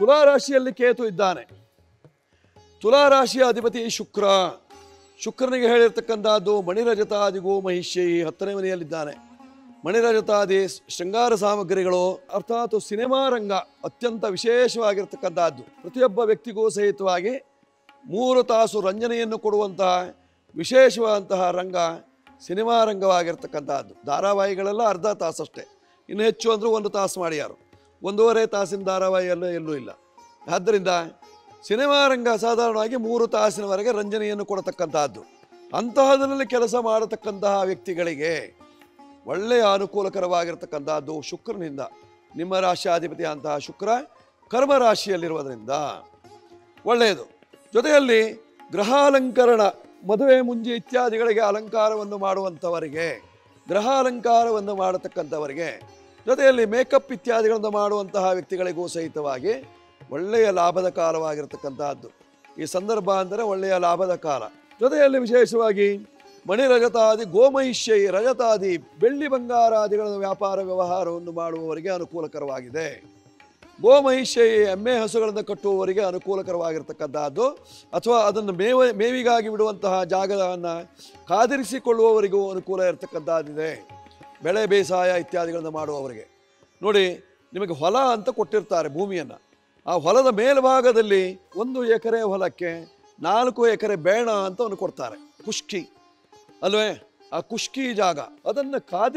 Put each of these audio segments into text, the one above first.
ತುಲಾ ರಾಶಿಯಲ್ಲಿ ಕೇತು ಇದ್ದಾನೆ ತುಲಾ ರಾಶಿಯ ಅಧಿಪತಿ ಶುಕ್ರ ಶುಕ್ರನಿಗೆ ಹೇಳಿರ್ತಕ್ಕಂಥದ್ದು ಮಣಿರಜತಾದಿಗೋ ಮಹಿಷ್ಯೈ ಹತ್ತನೇ ಮನೆಯಲ್ಲಿದ್ದಾನೆ ಮಣಿರಜತಾದಿ ಶೃಂಗಾರ ಸಾಮಗ್ರಿಗಳು ಅರ್ಥಾತ್ ಸಿನಿಮಾ ರಂಗ ಅತ್ಯಂತ ವಿಶೇಷವಾಗಿರ್ತಕ್ಕಂಥದ್ದು ಪ್ರತಿಯೊಬ್ಬ ವ್ಯಕ್ತಿಗೂ ಸಹಿತವಾಗಿ ಮೂರು ತಾಸು ರಂಜನೆಯನ್ನು ಕೊಡುವಂತಹ ವಿಶೇಷವಾದಂತಹ ರಂಗ ಸಿನಿಮಾ ರಂಗವಾಗಿರ್ತಕ್ಕಂಥದ್ದು ಧಾರಾವಾಹಿಗಳೆಲ್ಲ ಅರ್ಧ ತಾಸಷ್ಟೇ ಇನ್ನು ಹೆಚ್ಚು ಅಂದರೂ ಒಂದು ತಾಸು ಮಾಡ್ಯಾರು ಒಂದೂವರೆ ತಾಸಿನ ಧಾರಾವಾಹಿ ಎಲ್ಲ ಎಲ್ಲೂ ಇಲ್ಲ ಆದ್ದರಿಂದ ಸಿನಿಮಾ ರಂಗ ಸಾಧಾರಣವಾಗಿ ಮೂರು ತಾಸಿನವರೆಗೆ ರಂಜನೆಯನ್ನು ಕೊಡತಕ್ಕಂತಹದ್ದು ಅಂತಹದರಲ್ಲಿ ಕೆಲಸ ಮಾಡತಕ್ಕಂತಹ ವ್ಯಕ್ತಿಗಳಿಗೆ ಒಳ್ಳೆಯ ಅನುಕೂಲಕರವಾಗಿರ್ತಕ್ಕಂತಹದ್ದು ಶುಕ್ರನಿಂದ ನಿಮ್ಮ ರಾಶಿಯಾಧಿಪತಿ ಅಂತಹ ಶುಕ್ರ ಕರ್ಮ ರಾಶಿಯಲ್ಲಿರುವುದರಿಂದ ಒಳ್ಳೆಯದು ಜೊತೆಯಲ್ಲಿ ಗೃಹಾಲಂಕರಣ ಮದುವೆ ಮುಂಜಿ ಇತ್ಯಾದಿಗಳಿಗೆ ಅಲಂಕಾರವನ್ನು ಮಾಡುವಂಥವರಿಗೆ ಗೃಹಾಲಂಕಾರವನ್ನು ಮಾಡತಕ್ಕಂಥವರಿಗೆ ಜೊತೆಯಲ್ಲಿ ಮೇಕಪ್ ಇತ್ಯಾದಿಗಳನ್ನು ಮಾಡುವಂತಹ ವ್ಯಕ್ತಿಗಳಿಗೂ ಸಹಿತವಾಗಿ ಒಳ್ಳೆಯ ಲಾಭದ ಕಾಲವಾಗಿರ್ತಕ್ಕಂತಹದ್ದು ಈ ಸಂದರ್ಭ ಅಂದರೆ ಒಳ್ಳೆಯ ಲಾಭದ ಕಾಲ ಜೊತೆಯಲ್ಲಿ ವಿಶೇಷವಾಗಿ ಮಣಿ ರಜತಾದಿ ಗೋಮಹಿಷ್ಯೈ ರಜತಾದಿ ಬೆಳ್ಳಿ ಬಂಗಾರಾದಿಗಳ ವ್ಯಾಪಾರ ವ್ಯವಹಾರವನ್ನು ಮಾಡುವವರಿಗೆ ಅನುಕೂಲಕರವಾಗಿದೆ ಗೋಮಹಿಷ್ಯೈ ಎಮ್ಮೆ ಹಸುಗಳನ್ನು ಕಟ್ಟುವವರಿಗೆ ಅನುಕೂಲಕರವಾಗಿರ್ತಕ್ಕಂತಹದ್ದು ಅಥವಾ ಅದನ್ನು ಮೇವ ಮೇವಿಗಾಗಿ ಬಿಡುವಂತಹ ಜಾಗವನ್ನು ಕಾದಿರಿಸಿಕೊಳ್ಳುವವರಿಗೂ ಅನುಕೂಲ ಇರತಕ್ಕಂಥದ್ದಿದೆ ಬೆಳೆ ಬೇಸಾಯ ಇತ್ಯಾದಿಗಳನ್ನು ಮಾಡುವವರಿಗೆ ನೋಡಿ ನಿಮಗೆ ಹೊಲ ಅಂತ ಕೊಟ್ಟಿರ್ತಾರೆ ಭೂಮಿಯನ್ನು ಆ ಹೊಲದ ಮೇಲ್ಭಾಗದಲ್ಲಿ ಒಂದು ಎಕರೆ ಹೊಲಕ್ಕೆ ನಾಲ್ಕು ಎಕರೆ ಬೇಣ ಅಂತ ಒಂದು ಕೊಡ್ತಾರೆ ಕುಷ್ಕಿ ಅಲ್ವೇ ಆ ಕುಷ್ಕಿ ಜಾಗ ಅದನ್ನು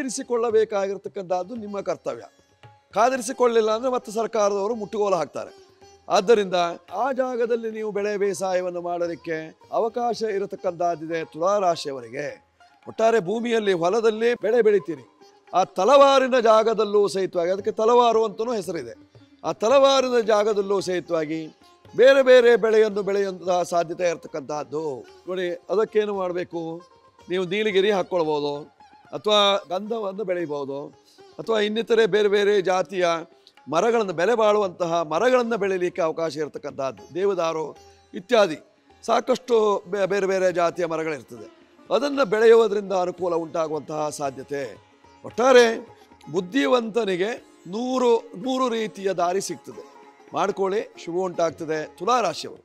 ಕಾದಿರಿಸಿಕೊಳ್ಳಬೇಕಾಗಿರ್ತಕ್ಕಂಥದ್ದು ನಿಮ್ಮ ಕರ್ತವ್ಯ ಕಾದಿರಿಸಿಕೊಳ್ಳಿಲ್ಲ ಅಂದರೆ ಮತ್ತೆ ಸರ್ಕಾರದವರು ಮುಟ್ಟುಗೋಲು ಹಾಕ್ತಾರೆ ಆದ್ದರಿಂದ ಆ ಜಾಗದಲ್ಲಿ ನೀವು ಬೆಳೆ ಬೇಸಾಯವನ್ನು ಮಾಡಲಿಕ್ಕೆ ಅವಕಾಶ ಇರತಕ್ಕಂಥದ್ದಿದೆ ತುಲಾರಾಶಿಯವರಿಗೆ ಒಟ್ಟಾರೆ ಭೂಮಿಯಲ್ಲಿ ಹೊಲದಲ್ಲಿ ಬೆಳೆ ಬೆಳಿತೀರಿ ಆ ತಲವಾರಿನ ಜಾಗದಲ್ಲೂ ಸಹಿತವಾಗಿ ಅದಕ್ಕೆ ತಲವಾರು ಅಂತಲೂ ಹೆಸರಿದೆ ಆ ತಲವಾರಿನ ಜಾಗದಲ್ಲೂ ಸಹಿತವಾಗಿ ಬೇರೆ ಬೇರೆ ಬೆಳೆಯನ್ನು ಬೆಳೆಯುವಂತಹ ಸಾಧ್ಯತೆ ಇರತಕ್ಕಂತಹದ್ದು ನೋಡಿ ಅದಕ್ಕೇನು ಮಾಡಬೇಕು ನೀವು ನೀಲಗಿರಿ ಹಾಕ್ಕೊಳ್ಬೋದು ಅಥವಾ ಗಂಧವನ್ನು ಬೆಳೀಬೋದು ಅಥವಾ ಇನ್ನಿತರೆ ಬೇರೆ ಬೇರೆ ಜಾತಿಯ ಮರಗಳನ್ನು ಬೆಲೆ ಬಾಳುವಂತಹ ಮರಗಳನ್ನು ಬೆಳೀಲಿಕ್ಕೆ ಅವಕಾಶ ಇರತಕ್ಕಂತಹದ್ದು ದೇವದಾರು ಇತ್ಯಾದಿ ಸಾಕಷ್ಟು ಬೇ- ಬೇರೆ ಬೇರೆ ಜಾತಿಯ ಮರಗಳಿರ್ತದೆ ಅದನ್ನು ಬೆಳೆಯುವುದರಿಂದ ಅನುಕೂಲ ಉಂಟಾಗುವಂತಹ ಸಾಧ್ಯತೆ ಒಟ್ಟಾರೆ ಬುದ್ಧಿವಂತನಿಗೆ ನೂರು ನೂರು ರೀತಿಯ ದಾರಿ ಸಿಗ್ತದೆ ಮಾಡ್ಕೊಳ್ಳಿ ಶುಭ ಉಂಟಾಗ್ತದೆ ತುಲಾರಾಶಿಯವರು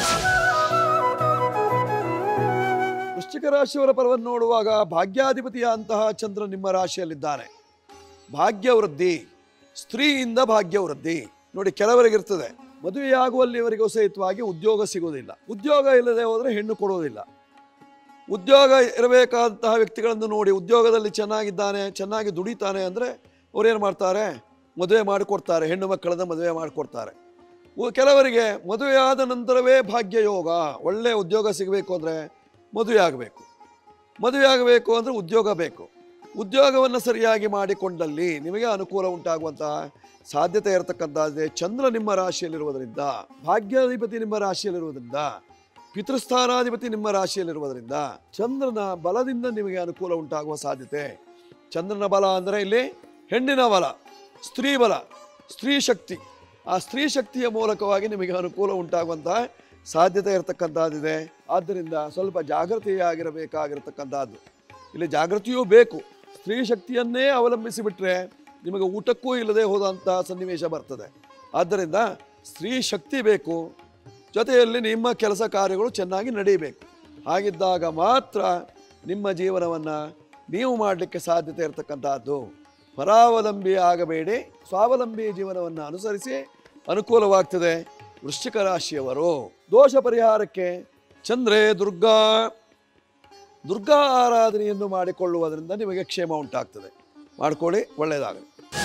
ವೃಶ್ಚಿಕ ರಾಶಿಯವರ ಫಲವನ್ನು ನೋಡುವಾಗ ಭಾಗ್ಯಾಧಿಪತಿಯ ಅಂತಹ ಚಂದ್ರ ನಿಮ್ಮ ರಾಶಿಯಲ್ಲಿದ್ದಾನೆ ಭಾಗ್ಯವೃದ್ಧಿ ಸ್ತ್ರೀಯಿಂದ ಭಾಗ್ಯವೃದ್ಧಿ ನೋಡಿ ಕೆಲವರಿಗೆ ಇರ್ತದೆ ಮದುವೆಯಾಗುವಲ್ಲಿವರೆಗೂ ಸಹಿತವಾಗಿ ಉದ್ಯೋಗ ಸಿಗೋದಿಲ್ಲ ಉದ್ಯೋಗ ಇಲ್ಲದೆ ಹೋದರೆ ಹೆಣ್ಣು ಕೊಡೋದಿಲ್ಲ ಉದ್ಯೋಗ ಇರಬೇಕಾದಂತಹ ವ್ಯಕ್ತಿಗಳನ್ನು ನೋಡಿ ಉದ್ಯೋಗದಲ್ಲಿ ಚೆನ್ನಾಗಿದ್ದಾನೆ ಚೆನ್ನಾಗಿ ದುಡಿತಾನೆ ಅಂದರೆ ಅವ್ರೇನು ಮಾಡ್ತಾರೆ ಮದುವೆ ಮಾಡಿಕೊಡ್ತಾರೆ ಹೆಣ್ಣು ಮಕ್ಕಳನ್ನು ಮದುವೆ ಮಾಡಿಕೊಡ್ತಾರೆ ಉ- ಕೆಲವರಿಗೆ ಮದುವೆ ಆದ ನಂತರವೇ ಭಾಗ್ಯ ಯೋಗ ಒಳ್ಳೆಯ ಉದ್ಯೋಗ ಸಿಗಬೇಕು ಅಂದರೆ ಮದುವೆ ಆಗಬೇಕು ಮದುವೆ ಆಗಬೇಕು ಅಂದರೆ ಉದ್ಯೋಗ ಬೇಕು ಉದ್ಯೋಗವನ್ನು ಸರಿಯಾಗಿ ಮಾಡಿಕೊಂಡಲ್ಲಿ ನಿಮಗೆ ಅನುಕೂಲ ಉಂಟಾಗುವಂತಹ ಸಾಧ್ಯತೆ ಇರತಕ್ಕಂಥದ್ದೇ ಚಂದ್ರ ನಿಮ್ಮ ರಾಶಿಯಲ್ಲಿರುವುದರಿಂದ ಭಾಗ್ಯಾಧಿಪತಿ ನಿಮ್ಮ ರಾಶಿಯಲ್ಲಿರುವುದರಿಂದ ಪಿತೃಸ್ಥಾನಾಧಿಪತಿ ನಿಮ್ಮ ರಾಶಿಯಲ್ಲಿರುವುದರಿಂದ ಚಂದ್ರನ ಬಲದಿಂದ ನಿಮಗೆ ಅನುಕೂಲ ಉಂಟಾಗುವ ಸಾಧ್ಯತೆ ಚಂದ್ರನ ಬಲ ಅಂದರೆ ಇಲ್ಲಿ ಹೆಣ್ಣಿನ ಬಲ ಸ್ತ್ರೀ ಬಲ ಸ್ತ್ರೀ ಶಕ್ತಿ ಆ ಸ್ತ್ರೀ ಶಕ್ತಿಯ ಮೂಲಕವಾಗಿ ನಿಮಗೆ ಅನುಕೂಲ ಉಂಟಾಗುವಂತಹ ಸಾಧ್ಯತೆ ಇರತಕ್ಕಂಥದ್ದಿದೆ ಆದ್ದರಿಂದ ಸ್ವಲ್ಪ ಜಾಗೃತಿಯಾಗಿರಬೇಕಾಗಿರತಕ್ಕಂಥದ್ದು ಇಲ್ಲಿ ಜಾಗೃತಿಯೂ ಬೇಕು ಸ್ತ್ರೀ ಶಕ್ತಿಯನ್ನೇ ಅವಲಂಬಿಸಿ ಬಿಟ್ರೆ ನಿಮಗೆ ಊಟಕ್ಕೂ ಇಲ್ಲದೆ ಹೋದಂತಹ ಸನ್ನಿವೇಶ ಬರ್ತದೆ ಆದ್ದರಿಂದ ಸ್ತ್ರೀ ಶಕ್ತಿ ಬೇಕು ಜೊತೆಯಲ್ಲಿ ನಿಮ್ಮ ಕೆಲಸ ಕಾರ್ಯಗಳು ಚೆನ್ನಾಗಿ ನಡೀಬೇಕು ಹಾಗಿದ್ದಾಗ ಮಾತ್ರ ನಿಮ್ಮ ಜೀವನವನ್ನು ನೀವು ಮಾಡಲಿಕ್ಕೆ ಸಾಧ್ಯತೆ ಇರತಕ್ಕಂತಹದ್ದು ಪರಾವಲಂಬಿ ಆಗಬೇಡಿ ಸ್ವಾವಲಂಬಿ ಜೀವನವನ್ನು ಅನುಸರಿಸಿ ಅನುಕೂಲವಾಗ್ತದೆ ವೃಶ್ಚಿಕ ರಾಶಿಯವರು ದೋಷ ಪರಿಹಾರಕ್ಕೆ ಚಂದ್ರೆ ದುರ್ಗಾ ದುರ್ಗಾ ಆರಾಧನೆಯನ್ನು ಮಾಡಿಕೊಳ್ಳುವುದರಿಂದ ನಿಮಗೆ ಕ್ಷೇಮ ಉಂಟಾಗ್ತದೆ ಮಾಡ್ಕೊಳ್ಳಿ ಒಳ್ಳೆಯದಾಗಲಿ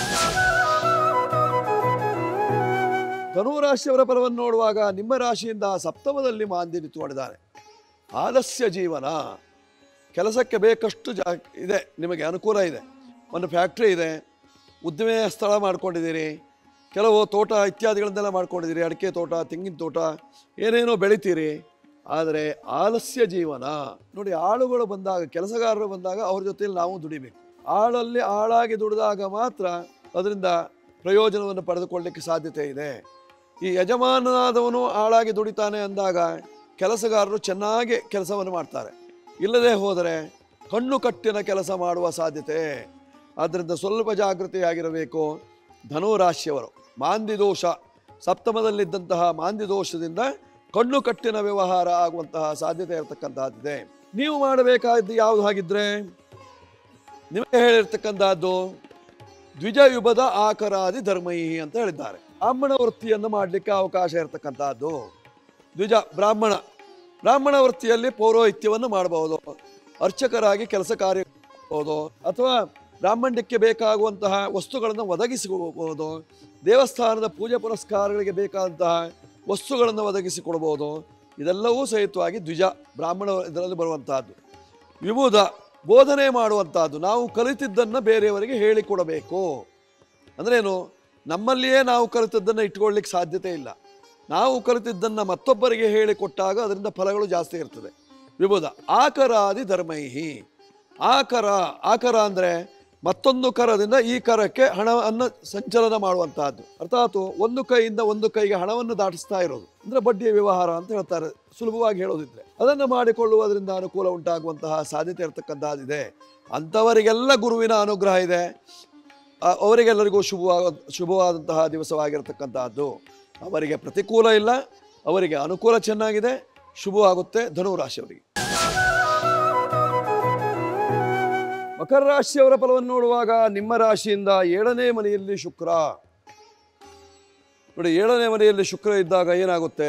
ಧನುರಾಶಿಯವರ ಫಲವನ್ನು ನೋಡುವಾಗ ನಿಮ್ಮ ರಾಶಿಯಿಂದ ಸಪ್ತಮದಲ್ಲಿ ಮಾಂದಿ ನಿಂತುಕೊಂಡಿದ್ದಾನೆ ಆಲಸ್ಯ ಜೀವನ ಕೆಲಸಕ್ಕೆ ಬೇಕಷ್ಟು ಜಾ ಇದೆ ನಿಮಗೆ ಅನುಕೂಲ ಇದೆ ಒಂದು ಫ್ಯಾಕ್ಟ್ರಿ ಇದೆ ಉದ್ದಿಮೆ ಸ್ಥಳ ಮಾಡ್ಕೊಂಡಿದ್ದೀರಿ ಕೆಲವು ತೋಟ ಇತ್ಯಾದಿಗಳನ್ನೆಲ್ಲ ಮಾಡ್ಕೊಂಡಿದ್ದೀರಿ ಅಡಿಕೆ ತೋಟ ತೆಂಗಿನ ತೋಟ ಏನೇನೋ ಬೆಳಿತೀರಿ ಆದರೆ ಆಲಸ್ಯ ಜೀವನ ನೋಡಿ ಆಳುಗಳು ಬಂದಾಗ ಕೆಲಸಗಾರರು ಬಂದಾಗ ಅವ್ರ ಜೊತೆಯಲ್ಲಿ ನಾವು ದುಡಿಬೇಕು ಆಳಲ್ಲಿ ಆಳಾಗಿ ದುಡಿದಾಗ ಮಾತ್ರ ಅದರಿಂದ ಪ್ರಯೋಜನವನ್ನು ಪಡೆದುಕೊಳ್ಳಲಿಕ್ಕೆ ಸಾಧ್ಯತೆ ಇದೆ ಈ ಯಜಮಾನನಾದವನು ಆಳಾಗಿ ದುಡಿತಾನೆ ಅಂದಾಗ ಕೆಲಸಗಾರರು ಚೆನ್ನಾಗಿ ಕೆಲಸವನ್ನು ಮಾಡ್ತಾರೆ ಇಲ್ಲದೆ ಹೋದರೆ ಕಣ್ಣು ಕಟ್ಟಿನ ಕೆಲಸ ಮಾಡುವ ಸಾಧ್ಯತೆ ಆದ್ದರಿಂದ ಸ್ವಲ್ಪ ಜಾಗೃತಿಯಾಗಿರಬೇಕು ಧನುರಾಶಿಯವರು ಮಾಂದಿ ದೋಷ ಸಪ್ತಮದಲ್ಲಿದ್ದಂತಹ ಮಾಂದ್ಯ ದೋಷದಿಂದ ಕಣ್ಣು ಕಟ್ಟಿನ ವ್ಯವಹಾರ ಆಗುವಂತಹ ಸಾಧ್ಯತೆ ಇರತಕ್ಕಂತಹದ್ದಿದೆ ನೀವು ಮಾಡಬೇಕಾದ್ದು ಯಾವುದು ಹಾಗಿದ್ರೆ ನಿಮಗೆ ಹೇಳಿರ್ತಕ್ಕಂಥದ್ದು ದ್ವಿಜಯುಬದ ಆಕರಾದಿ ಧರ್ಮೈಹಿ ಅಂತ ಹೇಳಿದ್ದಾರೆ ಬ್ರಾಹ್ಮಣ ವೃತ್ತಿಯನ್ನು ಮಾಡಲಿಕ್ಕೆ ಅವಕಾಶ ಇರತಕ್ಕಂತಹದ್ದು ದ್ವಿಜ ಬ್ರಾಹ್ಮಣ ಬ್ರಾಹ್ಮಣ ವೃತ್ತಿಯಲ್ಲಿ ಪೌರೋಹಿತ್ಯವನ್ನು ಮಾಡಬಹುದು ಅರ್ಚಕರಾಗಿ ಕೆಲಸ ಕಾರ್ಯ ಮಾಡಬಹುದು ಅಥವಾ ಬ್ರಾಹ್ಮಣ್ಯಕ್ಕೆ ಬೇಕಾಗುವಂತಹ ವಸ್ತುಗಳನ್ನು ಒದಗಿಸಿಕೊಡಬಹುದು ದೇವಸ್ಥಾನದ ಪೂಜೆ ಪುರಸ್ಕಾರಗಳಿಗೆ ಬೇಕಾದಂತಹ ವಸ್ತುಗಳನ್ನು ಒದಗಿಸಿಕೊಡಬಹುದು ಇದೆಲ್ಲವೂ ಸಹಿತವಾಗಿ ದ್ವಿಜ ಬ್ರಾಹ್ಮಣ ಇದರಲ್ಲಿ ಬರುವಂತಹದ್ದು ವಿಭೂದ ಬೋಧನೆ ಮಾಡುವಂತಹದ್ದು ನಾವು ಕಲಿತಿದ್ದನ್ನು ಬೇರೆಯವರಿಗೆ ಹೇಳಿಕೊಡಬೇಕು ಅಂದ್ರೇನು ನಮ್ಮಲ್ಲಿಯೇ ನಾವು ಕಲಿತದ್ದನ್ನು ಇಟ್ಕೊಳ್ಳಿಕ್ಕೆ ಸಾಧ್ಯತೆ ಇಲ್ಲ ನಾವು ಕಲಿತಿದ್ದನ್ನು ಮತ್ತೊಬ್ಬರಿಗೆ ಹೇಳಿಕೊಟ್ಟಾಗ ಅದರಿಂದ ಫಲಗಳು ಜಾಸ್ತಿ ಇರ್ತದೆ ವಿಭುಧ ಆಕರಾದಿ ಧರ್ಮೈಹಿ ಆಕರ ಆಕರ ಅಂದರೆ ಮತ್ತೊಂದು ಕರದಿಂದ ಈ ಕರಕ್ಕೆ ಹಣವನ್ನು ಸಂಚಲನ ಮಾಡುವಂತಹದ್ದು ಅರ್ಥಾತ್ ಒಂದು ಕೈಯಿಂದ ಒಂದು ಕೈಗೆ ಹಣವನ್ನು ದಾಟಿಸ್ತಾ ಇರೋದು ಅಂದ್ರೆ ಬಡ್ಡಿಯ ವ್ಯವಹಾರ ಅಂತ ಹೇಳ್ತಾರೆ ಸುಲಭವಾಗಿ ಹೇಳೋದಿದ್ರೆ ಅದನ್ನು ಮಾಡಿಕೊಳ್ಳುವುದರಿಂದ ಅನುಕೂಲ ಉಂಟಾಗುವಂತಹ ಸಾಧ್ಯತೆ ಇರತಕ್ಕಂತಹದ್ದಿದೆ ಅಂಥವರಿಗೆಲ್ಲ ಗುರುವಿನ ಅನುಗ್ರಹ ಇದೆ ಆ- ಅವರಿಗೆಲ್ಲರಿಗೂ ಶುಭವಾದ ಶುಭವಾದಂತಹ ದಿವಸವಾಗಿರತಕ್ಕಂತಹದ್ದು ಅವರಿಗೆ ಪ್ರತಿಕೂಲ ಇಲ್ಲ ಅವರಿಗೆ ಅನುಕೂಲ ಚೆನ್ನಾಗಿದೆ ಶುಭವಾಗುತ್ತೆ ಧನುರಾಶಿಯವರಿಗೆ ಮಕರ ರಾಶಿಯವರ ಫಲವನ್ನು ನೋಡುವಾಗ ನಿಮ್ಮ ರಾಶಿಯಿಂದ ಏಳನೇ ಮನೆಯಲ್ಲಿ ಶುಕ್ರ ನೋಡಿ ಏಳನೇ ಮನೆಯಲ್ಲಿ ಶುಕ್ರ ಇದ್ದಾಗ ಏನಾಗುತ್ತೆ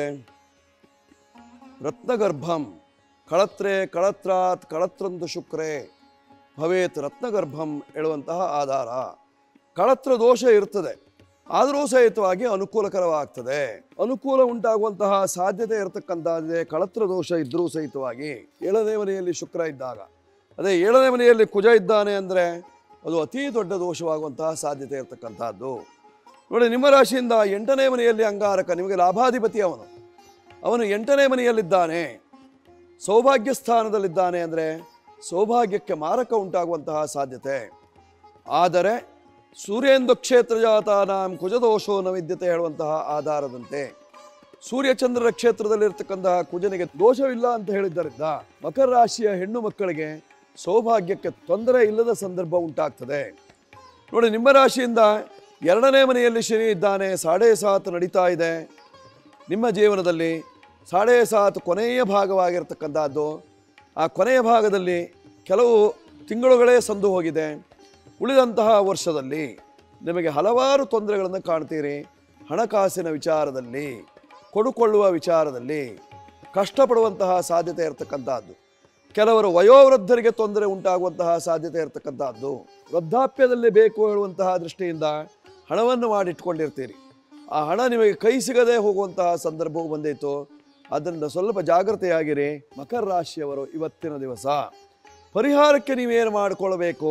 ರತ್ನಗರ್ಭಂ ಕಳತ್ರೆ ಕಳತ್ರಾತ್ ಕಳತ್ರಂತು ಶುಕ್ರೇ ಭವೇತ್ ರತ್ನಗರ್ಭಂ ಹೇಳುವಂತಹ ಆಧಾರ ಕಳತ್ರ ದೋಷ ಇರ್ತದೆ ಆದರೂ ಸಹಿತವಾಗಿ ಅನುಕೂಲಕರವಾಗ್ತದೆ ಅನುಕೂಲ ಉಂಟಾಗುವಂತಹ ಸಾಧ್ಯತೆ ಇರತಕ್ಕಂಥದ್ದಿದೆ ಕಳತ್ರ ದೋಷ ಇದ್ದರೂ ಸಹಿತವಾಗಿ ಏಳನೇ ಮನೆಯಲ್ಲಿ ಶುಕ್ರ ಇದ್ದಾಗ ಅದೇ ಏಳನೇ ಮನೆಯಲ್ಲಿ ಕುಜ ಇದ್ದಾನೆ ಅಂದರೆ ಅದು ಅತೀ ದೊಡ್ಡ ದೋಷವಾಗುವಂತಹ ಸಾಧ್ಯತೆ ಇರತಕ್ಕಂಥದ್ದು ನೋಡಿ ನಿಮ್ಮ ರಾಶಿಯಿಂದ ಎಂಟನೇ ಮನೆಯಲ್ಲಿ ಅಂಗಾರಕ ನಿಮಗೆ ಲಾಭಾಧಿಪತಿ ಅವನು ಅವನು ಎಂಟನೇ ಮನೆಯಲ್ಲಿದ್ದಾನೆ ಸೌಭಾಗ್ಯ ಸ್ಥಾನದಲ್ಲಿದ್ದಾನೆ ಅಂದರೆ ಸೌಭಾಗ್ಯಕ್ಕೆ ಮಾರಕ ಉಂಟಾಗುವಂತಹ ಸಾಧ್ಯತೆ ಆದರೆ ಸೂರ್ಯೇಂದು ಕ್ಷೇತ್ರ ಜಾತಾನಾಂ ಕುಜದೋಷೋ ನ ವಿದ್ಯತೆ ಹೇಳುವಂತಹ ಆಧಾರದಂತೆ ಸೂರ್ಯಚಂದ್ರರ ಕ್ಷೇತ್ರದಲ್ಲಿರ್ತಕ್ಕಂತಹ ಕುಜನಿಗೆ ದೋಷವಿಲ್ಲ ಅಂತ ಹೇಳಿದ್ದರಿಂದ ಮಕರ ರಾಶಿಯ ಹೆಣ್ಣು ಮಕ್ಕಳಿಗೆ ಸೌಭಾಗ್ಯಕ್ಕೆ ತೊಂದರೆ ಇಲ್ಲದ ಸಂದರ್ಭ ಉಂಟಾಗ್ತದೆ ನೋಡಿ ನಿಮ್ಮ ರಾಶಿಯಿಂದ ಎರಡನೇ ಮನೆಯಲ್ಲಿ ಶನಿ ಇದ್ದಾನೆ ಸಾಡೆ ಸಾತ್ ನಡೀತಾ ಇದೆ ನಿಮ್ಮ ಜೀವನದಲ್ಲಿ ಸಾಡೆ ಸಾತ್ ಕೊನೆಯ ಭಾಗವಾಗಿರ್ತಕ್ಕಂಥದ್ದು ಆ ಕೊನೆಯ ಭಾಗದಲ್ಲಿ ಕೆಲವು ತಿಂಗಳುಗಳೇ ಸಂದು ಹೋಗಿದೆ ಉಳಿದಂತಹ ವರ್ಷದಲ್ಲಿ ನಿಮಗೆ ಹಲವಾರು ತೊಂದರೆಗಳನ್ನು ಕಾಣ್ತೀರಿ ಹಣಕಾಸಿನ ವಿಚಾರದಲ್ಲಿ ಕೊಡುಕೊಳ್ಳುವ ವಿಚಾರದಲ್ಲಿ ಕಷ್ಟಪಡುವಂತಹ ಸಾಧ್ಯತೆ ಇರತಕ್ಕಂಥದ್ದು ಕೆಲವರು ವಯೋವೃದ್ಧರಿಗೆ ತೊಂದರೆ ಉಂಟಾಗುವಂತಹ ಸಾಧ್ಯತೆ ಇರತಕ್ಕಂಥದ್ದು ವೃದ್ಧಾಪ್ಯದಲ್ಲಿ ಬೇಕು ಹೇಳುವಂತಹ ದೃಷ್ಟಿಯಿಂದ ಹಣವನ್ನು ಮಾಡಿಟ್ಕೊಂಡಿರ್ತೀರಿ ಆ ಹಣ ನಿಮಗೆ ಕೈ ಸಿಗದೆ ಹೋಗುವಂತಹ ಸಂದರ್ಭವು ಬಂದಿತ್ತು ಅದರಿಂದ ಸ್ವಲ್ಪ ಜಾಗ್ರತೆಯಾಗಿರಿ ಮಕರ ರಾಶಿಯವರು ಇವತ್ತಿನ ದಿವಸ ಪರಿಹಾರಕ್ಕೆ ನೀವೇನು ಮಾಡಿಕೊಳ್ಬೇಕು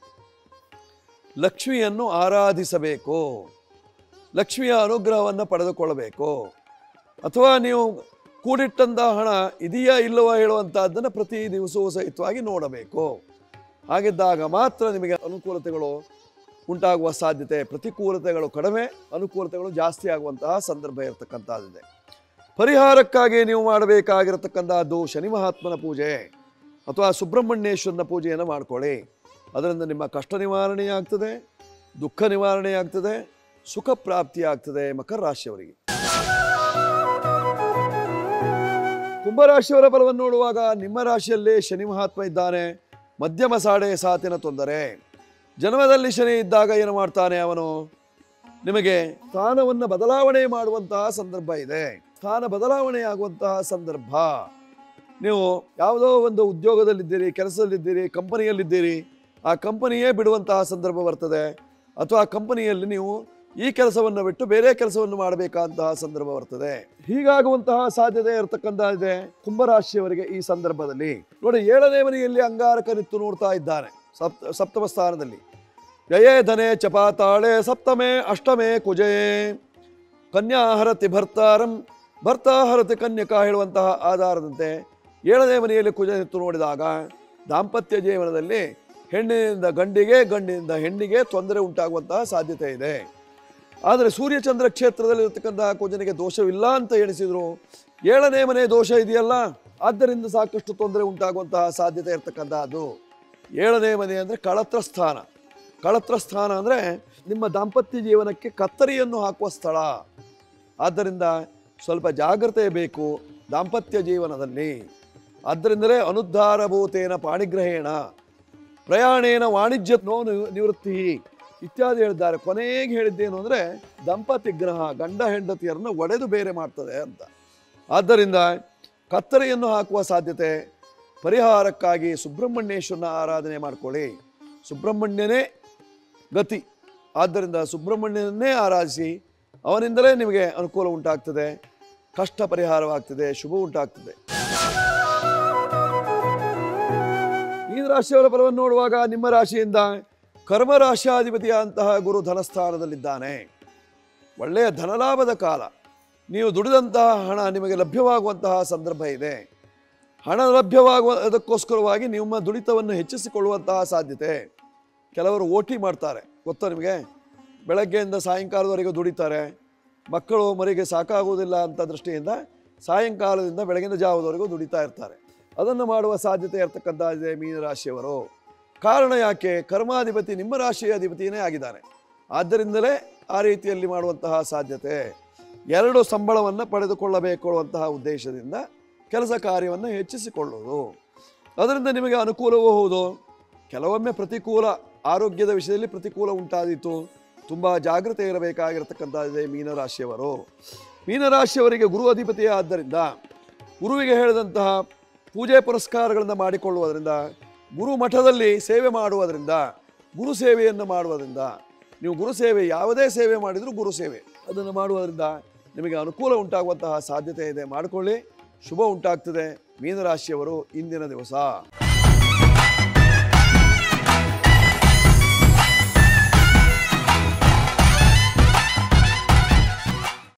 ಲಕ್ಷ್ಮಿಯನ್ನು ಆರಾಧಿಸಬೇಕು ಲಕ್ಷ್ಮಿಯ ಅನುಗ್ರಹವನ್ನು ಪಡೆದುಕೊಳ್ಳಬೇಕು ಅಥವಾ ನೀವು ಕೂಡಿಟ್ಟಂಥ ಹಣ ಇದೆಯಾ ಇಲ್ಲವಾ ಹೇಳುವಂಥದ್ದನ್ನು ಪ್ರತಿ ದಿವಸವೂ ಸಹಿತವಾಗಿ ನೋಡಬೇಕು ಹಾಗಿದ್ದಾಗ ಮಾತ್ರ ನಿಮಗೆ ಅನುಕೂಲತೆಗಳು ಉಂಟಾಗುವ ಸಾಧ್ಯತೆ ಪ್ರತಿಕೂಲತೆಗಳು ಕಡಿಮೆ ಅನುಕೂಲತೆಗಳು ಜಾಸ್ತಿ ಆಗುವಂತಹ ಸಂದರ್ಭ ಇರತಕ್ಕಂಥದ್ದಿದೆ ಪರಿಹಾರಕ್ಕಾಗಿ ನೀವು ಮಾಡಬೇಕಾಗಿರತಕ್ಕಂಥದ್ದು ಶನಿ ಮಹಾತ್ಮನ ಪೂಜೆ ಅಥವಾ ಸುಬ್ರಹ್ಮಣ್ಯೇಶ್ವರನ ಪೂಜೆಯನ್ನು ಮಾಡ್ಕೊಳ್ಳಿ ಅದರಿಂದ ನಿಮ್ಮ ಕಷ್ಟ ನಿವಾರಣೆಯಾಗ್ತದೆ ದುಃಖ ನಿವಾರಣೆಯಾಗ್ತದೆ ಸುಖ ಪ್ರಾಪ್ತಿಯಾಗ್ತದೆ ಮಕರ ರಾಶಿಯವರಿಗೆ ಕುಂಭರಾಶಿಯವರ ಫಲವನ್ನು ನೋಡುವಾಗ ನಿಮ್ಮ ರಾಶಿಯಲ್ಲೇ ಶನಿ ಮಹಾತ್ಮ ಇದ್ದಾನೆ ಮಧ್ಯಮ ಸಾಡೆ ಸಾತಿನ ತೊಂದರೆ ಜನ್ಮದಲ್ಲಿ ಶನಿ ಇದ್ದಾಗ ಏನು ಮಾಡ್ತಾನೆ ಅವನು ನಿಮಗೆ ಸ್ಥಾನವನ್ನು ಬದಲಾವಣೆ ಮಾಡುವಂತಹ ಸಂದರ್ಭ ಇದೆ ಸ್ಥಾನ ಬದಲಾವಣೆ ಆಗುವಂತಹ ಸಂದರ್ಭ ನೀವು ಯಾವುದೋ ಒಂದು ಉದ್ಯೋಗದಲ್ಲಿದ್ದೀರಿ ಕೆಲಸದಲ್ಲಿದ್ದೀರಿ ಕಂಪನಿಯಲ್ಲಿದ್ದೀರಿ ಆ ಕಂಪನಿಯೇ ಬಿಡುವಂತಹ ಸಂದರ್ಭ ಬರ್ತದೆ ಅಥವಾ ಆ ಕಂಪನಿಯಲ್ಲಿ ನೀವು ಈ ಕೆಲಸವನ್ನು ಬಿಟ್ಟು ಬೇರೆ ಕೆಲಸವನ್ನು ಮಾಡಬೇಕಾದಂತಹ ಸಂದರ್ಭ ಬರ್ತದೆ ಹೀಗಾಗುವಂತಹ ಸಾಧ್ಯತೆ ಇರತಕ್ಕಂಥದ್ದಿದೆ ಕುಂಭರಾಶಿಯವರಿಗೆ ಈ ಸಂದರ್ಭದಲ್ಲಿ ನೋಡಿ ಏಳನೇ ಮನೆಯಲ್ಲಿ ಅಂಗಾರಕ ನಿತ್ತು ನೋಡ್ತಾ ಇದ್ದಾನೆ ಸಪ್ತ ಸಪ್ತಮ ಸ್ಥಾನದಲ್ಲಿ ಯಯೇ ಧನೆ ಚಪಾತಾಳೆ ಸಪ್ತಮೆ ಅಷ್ಟಮೇ ಕುಜೇ ಕನ್ಯಾ ಹರತಿ ಭರ್ತಾರಂ ಭರ್ತ ಹರತಿ ಕನ್ಯಕಾ ಹೇಳುವಂತಹ ಆಧಾರದಂತೆ ಏಳನೇ ಮನೆಯಲ್ಲಿ ಕುಜ ನಿತ್ತು ನೋಡಿದಾಗ ದಾಂಪತ್ಯ ಜೀವನದಲ್ಲಿ ಹೆಣ್ಣಿನಿಂದ ಗಂಡಿಗೆ ಗಂಡಿನಿಂದ ಹೆಣ್ಣಿಗೆ ತೊಂದರೆ ಉಂಟಾಗುವಂತಹ ಸಾಧ್ಯತೆ ಇದೆ ಆದರೆ ಸೂರ್ಯಚಂದ್ರ ಕ್ಷೇತ್ರದಲ್ಲಿ ಇರತಕ್ಕಂತಹ ಕುಜನಿಗೆ ದೋಷವಿಲ್ಲ ಅಂತ ಎಣಿಸಿದ್ರು ಏಳನೇ ಮನೆ ದೋಷ ಇದೆಯಲ್ಲ ಆದ್ದರಿಂದ ಸಾಕಷ್ಟು ತೊಂದರೆ ಉಂಟಾಗುವಂತಹ ಸಾಧ್ಯತೆ ಇರತಕ್ಕಂತಹದ್ದು ಏಳನೇ ಮನೆ ಅಂದರೆ ಕಳತ್ರ ಸ್ಥಾನ ಕಳತ್ರ ಸ್ಥಾನ ಅಂದರೆ ನಿಮ್ಮ ದಾಂಪತ್ಯ ಜೀವನಕ್ಕೆ ಕತ್ತರಿಯನ್ನು ಹಾಕುವ ಸ್ಥಳ ಆದ್ದರಿಂದ ಸ್ವಲ್ಪ ಜಾಗ್ರತೆ ಬೇಕು ದಾಂಪತ್ಯ ಜೀವನದಲ್ಲಿ ಆದ್ದರಿಂದಲೇ ಅನುದ್ಧಾರಭೂತೇನ ಪಾಣಿಗ್ರಹೇಣ ಪ್ರಯಾಣೇನ ವಾಣಿಜ್ಯ ನೋ ನಿವ್- ನಿವೃತ್ತಿ ಇತ್ಯಾದಿ ಹೇಳಿದ್ದಾರೆ ಕೊನೆಗೆ ಹೇಳಿದ್ದೇನು ಅಂದರೆ ದಂಪತಿ ಗ್ರಹ ಗಂಡ ಹೆಂಡತಿಯರನ್ನು ಒಡೆದು ಬೇರೆ ಮಾಡ್ತದೆ ಅಂತ ಆದ್ದರಿಂದ ಕತ್ತರಿಯನ್ನು ಹಾಕುವ ಸಾಧ್ಯತೆ ಪರಿಹಾರಕ್ಕಾಗಿ ಸುಬ್ರಹ್ಮಣ್ಯೇಶ್ವರನ ಆರಾಧನೆ ಮಾಡ್ಕೊಳ್ಳಿ ಸುಬ್ರಹ್ಮಣ್ಯನೇ ಗತಿ ಆದ್ದರಿಂದ ಸುಬ್ರಹ್ಮಣ್ಯನನ್ನೇ ಆರಾಧಿಸಿ ಅವನಿಂದಲೇ ನಿಮಗೆ ಅನುಕೂಲ ಉಂಟಾಗ್ತದೆ ಕಷ್ಟ ಪರಿಹಾರವಾಗ್ತದೆ ಶುಭ ಉಂಟಾಗ್ತದೆ ಈ ರಾಶಿಯವರ ಫಲವನ್ನು ನೋಡುವಾಗ ನಿಮ್ಮ ರಾಶಿಯಿಂದ ಕರ್ಮ ರಾಶಿಯಾಧಿಪತಿಯಾದಂತಹ ಗುರು ಧನಸ್ಥಾನದಲ್ಲಿದ್ದಾನೆ ಒಳ್ಳೆಯ ಧನಲಾಭದ ಕಾಲ ನೀವು ದುಡಿದಂತಹ ಹಣ ನಿಮಗೆ ಲಭ್ಯವಾಗುವಂತಹ ಸಂದರ್ಭ ಇದೆ ಹಣ ಲಭ್ಯವಾಗುವುದಕ್ಕೋಸ್ಕರವಾಗಿ ನಿಮ್ಮ ದುಡಿತವನ್ನು ಹೆಚ್ಚಿಸಿಕೊಳ್ಳುವಂತಹ ಸಾಧ್ಯತೆ ಕೆಲವರು ಓಟಿ ಮಾಡ್ತಾರೆ ಗೊತ್ತಾ ನಿಮಗೆ ಬೆಳಗ್ಗೆಯಿಂದ ಸಾಯಂಕಾಲದವರೆಗೂ ದುಡಿತಾರೆ ಮಕ್ಕಳು ಮರಿಗೆ ಸಾಕಾಗುವುದಿಲ್ಲ ಅಂತ ದೃಷ್ಟಿಯಿಂದ ಸಾಯಂಕಾಲದಿಂದ ಬೆಳಗಿನ ಜಾವದವರೆಗೂ ದುಡಿತಾ ಇರ್ತಾರೆ ಅದನ್ನು ಮಾಡುವ ಸಾಧ್ಯತೆ ಇರತಕ್ಕಂಥದ್ದಿದೆ ಮೀನರಾಶಿಯವರು ಕಾರಣ ಯಾಕೆ ಕರ್ಮಾಧಿಪತಿ ನಿಮ್ಮ ರಾಶಿಯ ಅಧಿಪತಿಯೇ ಆಗಿದ್ದಾನೆ ಆದ್ದರಿಂದಲೇ ಆ ರೀತಿಯಲ್ಲಿ ಮಾಡುವಂತಹ ಸಾಧ್ಯತೆ ಎರಡು ಸಂಬಳವನ್ನು ಪಡೆದುಕೊಳ್ಳಬೇಕು ಅನ್ನುವಂತಹ ಉದ್ದೇಶದಿಂದ ಕೆಲಸ ಕಾರ್ಯವನ್ನು ಹೆಚ್ಚಿಸಿಕೊಳ್ಳುವುದು ಅದರಿಂದ ನಿಮಗೆ ಅನುಕೂಲವೂ ಹೌದು ಕೆಲವೊಮ್ಮೆ ಪ್ರತಿಕೂಲ ಆರೋಗ್ಯದ ವಿಷಯದಲ್ಲಿ ಪ್ರತಿಕೂಲ ಉಂಟಾದೀತು ತುಂಬ ಜಾಗೃತೆ ಇರಬೇಕಾಗಿರತಕ್ಕಂಥದ್ದಿದೆ ಮೀನರಾಶಿಯವರು ಮೀನರಾಶಿಯವರಿಗೆ ಗುರು ಅಧಿಪತಿಯೇ ಆದ್ದರಿಂದ ಗುರುವಿಗೆ ಹೇಳಿದಂತಹ ಪೂಜೆ ಪುರಸ್ಕಾರಗಳನ್ನು ಮಾಡಿಕೊಳ್ಳುವುದರಿಂದ ಗುರು ಮಠದಲ್ಲಿ ಸೇವೆ ಮಾಡುವುದರಿಂದ ಗುರು ಸೇವೆಯನ್ನು ಮಾಡುವುದರಿಂದ ನೀವು ಗುರು ಸೇವೆ ಯಾವುದೇ ಸೇವೆ ಮಾಡಿದರೂ ಗುರು ಸೇವೆ ಅದನ್ನು ಮಾಡುವುದರಿಂದ ನಿಮಗೆ ಅನುಕೂಲ ಉಂಟಾಗುವಂತಹ ಸಾಧ್ಯತೆ ಇದೆ ಮಾಡಿಕೊಳ್ಳಿ ಶುಭ ಉಂಟಾಗ್ತದೆ ಮೀನರಾಶಿಯವರು ಇಂದಿನ ದಿವಸ